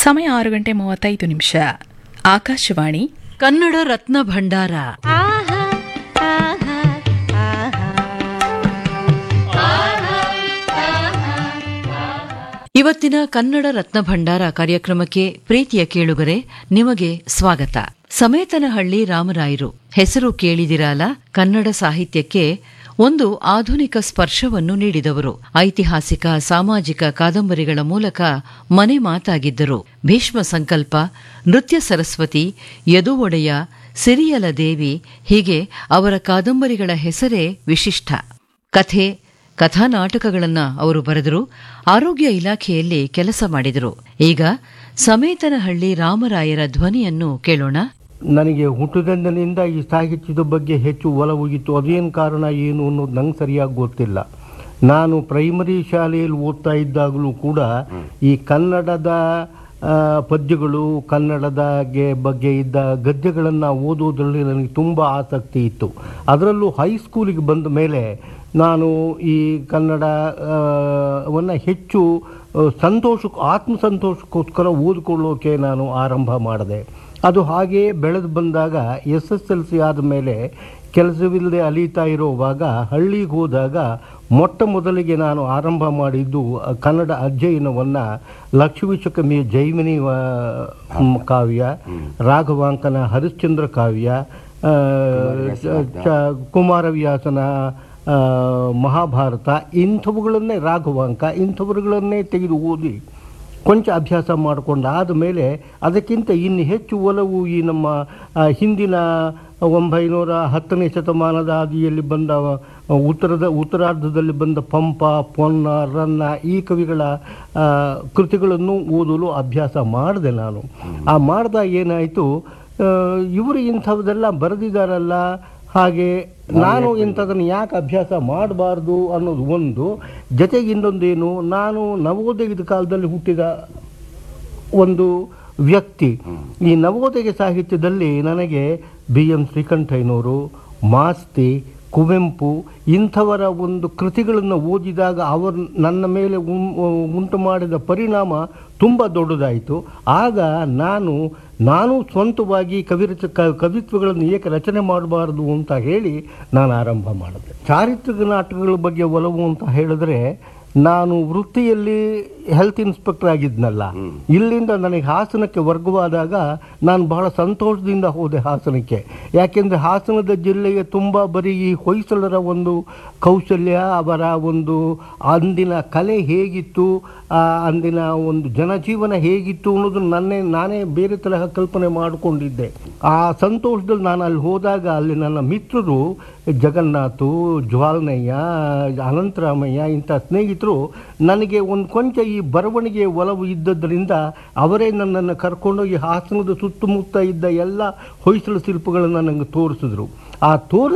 ಸಮಯ ಆರು ಗಂಟೆ ಮೂವತ್ತೈದು ನಿಮಿಷ ಆಕಾಶವಾಣಿ ಕನ್ನಡ ರತ್ನ ಭಂಡಾರ ಇವತ್ತಿನ ಕನ್ನಡ ರತ್ನ ಭಂಡಾರ ಕಾರ್ಯಕ್ರಮಕ್ಕೆ ಪ್ರೀತಿಯ ಕೇಳುಗರೆ ನಿಮಗೆ ಸ್ವಾಗತ ಸಮೇತನಹಳ್ಳಿ ರಾಮರಾಯರು ಹೆಸರು ಕೇಳಿದಿರಲ್ಲ ಕನ್ನಡ ಸಾಹಿತ್ಯಕ್ಕೆ ಒಂದು ಆಧುನಿಕ ಸ್ಪರ್ಶವನ್ನು ನೀಡಿದವರು ಐತಿಹಾಸಿಕ ಸಾಮಾಜಿಕ ಕಾದಂಬರಿಗಳ ಮೂಲಕ ಮನೆ ಮಾತಾಗಿದ್ದರು ಭೀಷ್ಮ ಸಂಕಲ್ಪ ನೃತ್ಯ ಸರಸ್ವತಿ ಯದು ಒಡೆಯ ಸಿರಿಯಲ ದೇವಿ ಹೀಗೆ ಅವರ ಕಾದಂಬರಿಗಳ ಹೆಸರೇ ವಿಶಿಷ್ಟ ಕಥೆ ಕಥಾನಾಟಕಗಳನ್ನ ಅವರು ಬರೆದರು ಆರೋಗ್ಯ ಇಲಾಖೆಯಲ್ಲಿ ಕೆಲಸ ಮಾಡಿದರು ಈಗ ಸಮೇತನಹಳ್ಳಿ ರಾಮರಾಯರ ಧ್ವನಿಯನ್ನು ಕೇಳೋಣ ನನಗೆ ಹುಟ್ಟಿದಂದಿನಿಂದ ಈ ಸಾಹಿತ್ಯದ ಬಗ್ಗೆ ಹೆಚ್ಚು ಒಲವು ಇತ್ತು ಅದೇನು ಕಾರಣ ಏನು ಅನ್ನೋದು ನಂಗೆ ಸರಿಯಾಗಿ ಗೊತ್ತಿಲ್ಲ ನಾನು ಪ್ರೈಮರಿ ಶಾಲೆಯಲ್ಲಿ ಓದ್ತಾ ಇದ್ದಾಗಲೂ ಕೂಡ ಈ ಕನ್ನಡದ ಆ, ಪದ್ಯಗಳು ಕನ್ನಡದ ಗೆ- ಬಗ್ಗೆ ಇದ್ದ ಗದ್ಯಗಳನ್ನು ಓದೋದ್ರಲ್ಲಿ ನನಗೆ ತುಂಬ ಆಸಕ್ತಿ ಇತ್ತು ಅದರಲ್ಲೂ ಹೈಸ್ಕೂಲಿಗೆ ಬಂದ ಮೇಲೆ ನಾನು ಈ ಕನ್ನಡ ಆ, ವನ್ನ ಹೆಚ್ಚು ಆ, ಸಂತೋಷಕ್ಕೆ ಆತ್ಮಸಂತೋಷಕ್ಕೋಸ್ಕರ ಓದಿಕೊಳ್ಳೋಕೆ ನಾನು ಆರಂಭ ಮಾಡಿದೆ ಅದು ಹಾಗೇ ಬೆಳೆದು ಬಂದಾಗ ಎಸ್ ಎಸ್ ಎಲ್ ಸಿ ಆದಮೇಲೆ ಕೆಲಸವಿಲ್ಲದೆ ಅಲೀತಾ ಇರುವಾಗ ಹಳ್ಳಿಗೆ ಹೋದಾಗ ಮೊಟ್ಟ ಮೊದಲಿಗೆ ನಾನು ಆರಂಭ ಮಾಡಿದ್ದು ಅ, ಕನ್ನಡ ಅಧ್ಯಯನವನ್ನು ಲಕ್ಷ್ಮೀಶಕಮಿಯ ಜೈಮಿನಿ ವ- ಮ್, ಕಾವ್ಯ ರಾಘವಾಂಕನ ಹರಿಶ್ಚಂದ್ರ ಕಾವ್ಯ ಆ, ಚ- ಕುಮಾರವ್ಯಾಸನ ಆ, ಮಹಾಭಾರತ ಇಂಥವುಗಳನ್ನೇ ರಾಘವಾಂಕ ಇಂಥವುಗಳನ್ನೇ ತೆಗೆದು ಓದಿ ಕೊಂಚ ಅಭ್ಯಾಸ ಮಾಡಿಕೊಂಡಾದ ಮೇಲೆ ಅದಕ್ಕಿಂತ ಇನ್ನು ಹೆಚ್ಚು ಒಲವು ಈ ನಮ್ಮ ಆ, ಹಿಂದಿನ ಒಂಬೈನೂರ ಹತ್ತನೇ ಶತಮಾನದ ಆದಿಯಲ್ಲಿ ಬಂದ ಆ, ಉತ್ತರದ ಉತ್ತರಾರ್ಧದಲ್ಲಿ ಬಂದ ಪಂಪ ಪೊನ್ನ ರನ್ನ ಈ ಕವಿಗಳ ಆ, ಕೃತಿಗಳನ್ನು ಓದಲು ಅಭ್ಯಾಸ ಮಾಡಿದೆ ನಾನು ಆ ಮಾಡಿದಾಗ ಏನಾಯಿತು ಇವರು ಇಂಥದ್ದೆಲ್ಲ ಬರೆದಿದ್ದಾರಲ್ಲ ಹಾಗೆ ನಾನು ಇಂಥದನ್ನು ಯಾಕೆ ಅಭ್ಯಾಸ ಮಾಡಬಾರ್ದು ಅನ್ನೋದು ಒಂದು ಜೊತೆಗೆ ಇನ್ನೊಂದೇನು ನಾನು ನವೋದಯದ ಕಾಲದಲ್ಲಿ ಹುಟ್ಟಿದ ಒಂದು ವ್ಯಕ್ತಿ ಈ ನವೋದಯ ಸಾಹಿತ್ಯದಲ್ಲಿ ನನಗೆ ಬಿ ಎಂ ಶ್ರೀಕಂಠಯ್ಯನವರು ಮಾಸ್ತಿ ಕುವೆಂಪು ಇಂಥವರ ಒಂದು ಕೃತಿಗಳನ್ನು ಓದಿದಾಗ ಅವರು ನನ್ನ ಮೇಲೆ ಉಂ- ಉಂಟು ಮಾಡಿದ ಪರಿಣಾಮ ತುಂಬ ದೊಡ್ಡದಾಯಿತು ಆಗ ನಾನು ನಾನು ಸ್ವಂತವಾಗಿ ಕವಿರಚ ಕ- ಕವಿತ್ವಗಳನ್ನು ಏಕೆ ರಚನೆ ಮಾಡಬಾರ್ದು ಅಂತ ಹೇಳಿ ನಾನು ಆರಂಭ ಮಾಡಿದೆ ಚಾರಿತ್ರಿಕ ನಾಟಕಗಳ ಬಗ್ಗೆ ಒಲವು ಅಂತ ಹೇಳಿದ್ರೆ ನಾನು ವೃತ್ತಿಯಲ್ಲಿ ಹೆಲ್ತ್ ಇನ್ಸ್ಪೆಕ್ಟರ್ ಆಗಿದ್ನಲ್ಲ ಇಲ್ಲಿಂದ ನನಗೆ ಹಾಸನಕ್ಕೆ ವರ್ಗವಾದಾಗ ನಾನು ಬಹಳ ಸಂತೋಷದಿಂದ ಹೋದೆ ಹಾಸನಕ್ಕೆ ಯಾಕೆಂದರೆ ಹಾಸನದ ಜಿಲ್ಲೆಗೆ ತುಂಬ ಬರೀ ಈ ಹೊಯ್ಸಳರ ಒಂದು ಕೌಶಲ್ಯ ಅವರ ಒಂದು ಅಂದಿನ ಕಲೆ ಹೇಗಿತ್ತು ಆ ಅಂದಿನ ಒಂದು ಜನಜೀವನ ಹೇಗಿತ್ತು ಅನ್ನೋದು ನನ್ನೇ ನಾನೇ ಬೇರೆ ತರಹ ಕಲ್ಪನೆ ಮಾಡಿಕೊಂಡಿದ್ದೆ ಆ ಸಂತೋಷದಲ್ಲಿ ನಾನು ಅಲ್ಲಿ ಹೋದಾಗ ಅಲ್ಲಿ ನನ್ನ ಮಿತ್ರರು ಜಗನ್ನಾಥು ಜ್ವಾಲ್ನಯ್ಯ ಅನಂತರಾಮಯ್ಯ ಇಂಥ ಸ್ನೇಹಿತರು ನನಗೆ ಒಂದು ಕೊಂಚ ಈ ಬರವಣಿಗೆ ಒಲವು ಇದ್ದದ್ದರಿಂದ ಅವರೇ ನನ್ನನ್ನು ಕರ್ಕೊಂಡೋಗಿ ಹಾಸನದ ಸುತ್ತಮುತ್ತ ಇದ್ದ ಎಲ್ಲ ಹೊಯ್ಸಳ ಶಿಲ್ಪಗಳನ್ನು ನನಗೆ ತೋರಿಸಿದ್ರು ಆ ತೋರಿಸ